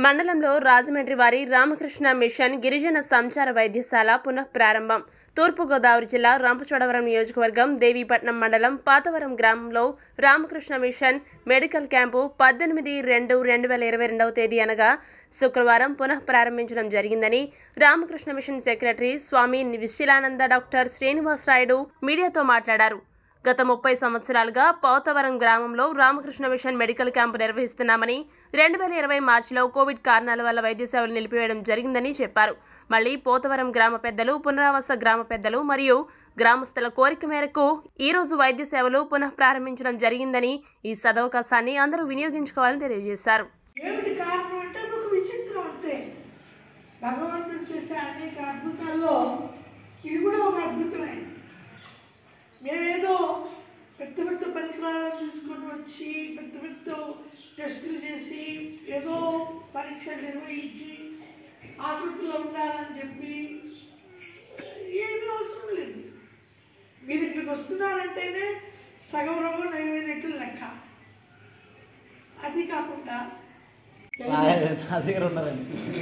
మండలంలో రాజమండ్రి వారి రామకృష్ణ మిషన్ గిరిజన సంచార వైద్యశాల పునః ప్రారంభం తూర్పుగోదావరి జిల్లా రంపచోడవరం నియోజకవర్గం దేవీపట్నం మండలం పాతవరం గ్రామంలో రామకృష్ణ మిషన్ మెడికల్ క్యాంపు పద్దెనిమిది రెండు రెండు వేల ఇరవై రెండవ తేదీ అనగా శుక్రవారం పునః ప్రారంభించడం జరిగిందని Ramakrishna mission secretary Swami Vishilananda doctor Srinivasarayudu మీడియాతో మాట్లాడారు గత ముప్పై సంవత్సరాలుగా పోతవరం గ్రామంలో రామకృష్ణ మిషన్ మెడికల్ క్యాంపు నిర్వహిస్తున్నామని రెండు వేల ఇరవై మార్చిలో కోవిడ్ కారణాల వల్ల వైద్య సేవలు నిలిపివేయడం జరిగిందని చెప్పారు మళ్లీ పోతవరం గ్రామ పెద్దలు పునరావాస గ్రామ పెద్దలు మరియు గ్రామస్తుల కోరిక మేరకు ఈ రోజు వైద్య సేవలు పునః ప్రారంభించడం జరిగిందని ఈ సదవకాశాన్ని అందరూ వినియోగించుకోవాలని తెలియజేశారు ఏమిటి కారణం అంటే అది ఒక విచిత్రం అంతే భగవంతుడు చేసే అనేక అద్భుతాల్లో ఇది కూడా ఒక అద్భుతమే మేమేదో పెద్ద పెద్ద పరికరాలను తీసుకొని వచ్చి పెద్ద పెద్ద టెస్టులు చేసి ఏదో పరీక్షలు నిర్వహించి ఆకృతిలో ఉండాలని చెప్పి ఏమీ అవసరం లేదు మీరు ఇక్కడికి వస్తున్నారంటేనే సగం రోగం నయమైనట్లు లెక్క అది కాకుండా నా దగ్గర ఉన్నారండి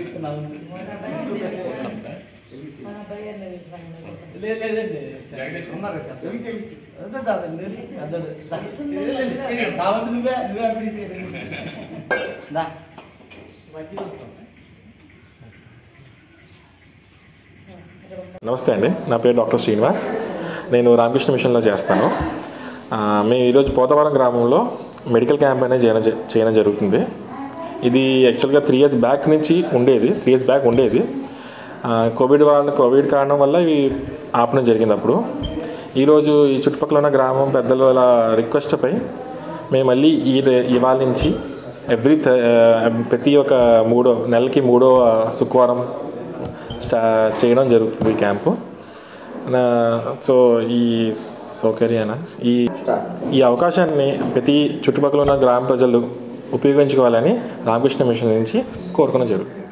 లేదు లేదండి ఉన్నారు కదా. అదే కాదండి. అదే. లేదు, లేదు. నా వంతు నువ్వే నువ్వే అనిపించి దా నమస్తే అండి నా పేరు డాక్టర్ శ్రీనివాస్ నేను రామకృష్ణ మిషన్లో చేస్తాను ఆ, మేము ఈరోజు పోతవరం గ్రామంలో మెడికల్ క్యాంప్ అనేది చేయడం జ- చేయడం జరుగుతుంది ఇది యాక్చువల్గా త్రీ ఇయర్స్ బ్యాక్ నుంచి ఉండేది త్రీ ఇయర్స్ బ్యాక్ ఉండేది ఆ, కోవిడ్ వాళ్ళ కోవిడ్ కారణం వల్ల ఇవి ఆపడం జరిగింది అప్పుడు ఈరోజు ఈ చుట్టుపక్కల ఉన్న గ్రామం పెద్దల రిక్వెస్ట్పై మేము మళ్ళీ ఈ రే- ఇవాళ నుంచి ఎవ్రీ థ- ప్రతి ఒక్క మూడో నెలకి మూడో శుక్రవారం స్టా చేయడం జరుగుతుంది ఈ క్యాంపు నా- సో ఈ సౌకర్యాన ఈ ఈ అవకాశాన్ని ప్రతి చుట్టుపక్కల ఉన్న గ్రామ ప్రజలు ఉపయోగించుకోవాలని రామకృష్ణ మిషన్ నుంచి కోరుకోవడం జరుగుతుంది